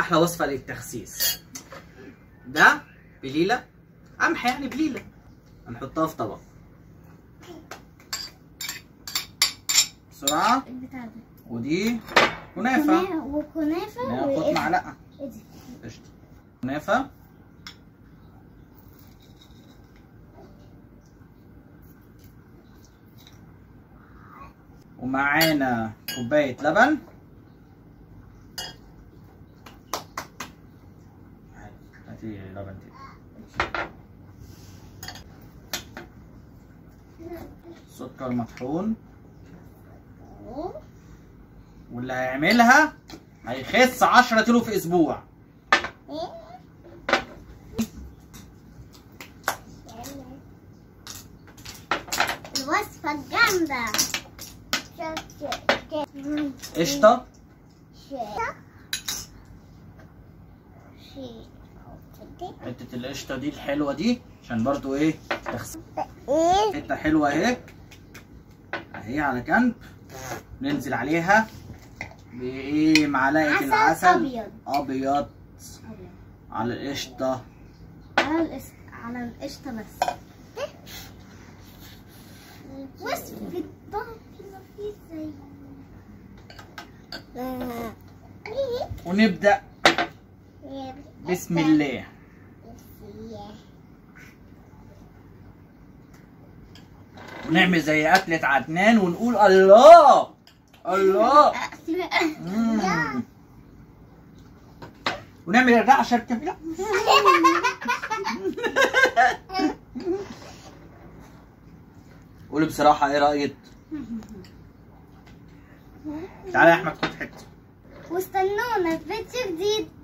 احلى وصفه للتخسيس ده بليله قمح يعني بليله هنحطها في طبق بسرعه البتاع ده ودي كنافه كنا- وكنافه ناخد وإيه؟ معلقه إيه دي؟ قشطه كنافه ومعانا كوبايه لبن هاتي لبن دي سكر مطحون واللي هيعملها هيخس 10 كيلو في اسبوع الوصفة الجامدة قشطه حته القشطه دي الحلوه دي عشان برضو ايه تغسل ايه حته حلوه اهي اهي على جنب ننزل عليها بايه معلقه عسل العسل أبيض. ابيض على القشطه على القشطة على القشطة بس وصفة طاقة في زي ونبدا بسم الله ونعمل زي أكلة عدنان ونقول الله الله مم. ونعمل الرعشة الكبيرة قولي بصراحة ايه رأيك؟ تعالى يا أحمد خد حتة واستنونا في فيديو جديد